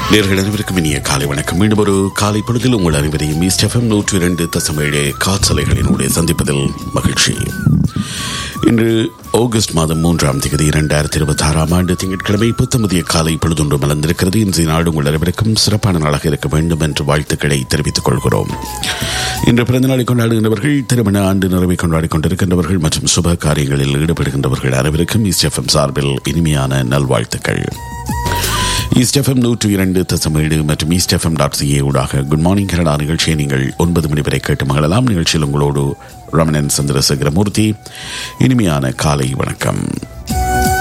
நேர்கள் அனைவருக்கும் இனிய காலை வணக்கம் மீண்டும் ஒரு காலை பொழுதில் உங்கள் அனைவரையும் ஈஸ்ட் எஃப்எம் நூற்றி இரண்டு தசமேழு காற்றலைகளினுடைய சந்திப்பதில் மகிழ்ச்சி இன்று ஆகஸ்ட் மாதம் மூன்றாம் தேதி இரண்டாயிரத்தி இருபத்தி ஆறாம் ஆண்டு திங்கட்கிழமை புத்தமதிய காலை பொழுதொன்று மலர்ந்திருக்கிறது இன்றைய நாடு உங்கள் அனைவருக்கும் சிறப்பான நாளாக இருக்க வேண்டும் என்று வாழ்த்துக்களை தெரிவித்துக் கொள்கிறோம் இன்று பிறந்த நாளை கொண்டாடுகின்றவர்கள் திருமண ஆண்டு நிறைவை கொண்டாடிக் கொண்டிருக்கின்றவர்கள் மற்றும் சுப காரியங்களில் ஈடுபடுகின்றவர்கள் அனைவருக்கும் ஈஸ்ட் எஃப்எம் சார்பில் இனிமையான நல்வாழ்த்துக்கள் ஈஸ்ட் எஃப்எம் நூற்று இரண்டு தசமேடு மற்றும் ஈஸ்ட் எஃப்எம் டாட் சிஏ ஊடாக குட் மார்னிங் கனடா நிகழ்ச்சியை நீங்கள் ஒன்பது மணி வரை கேட்டு மகளலாம் நிகழ்ச்சியில் உங்களோடு ரமணன் சந்திரசேகரமூர்த்தி இனிமையான காலை வணக்கம்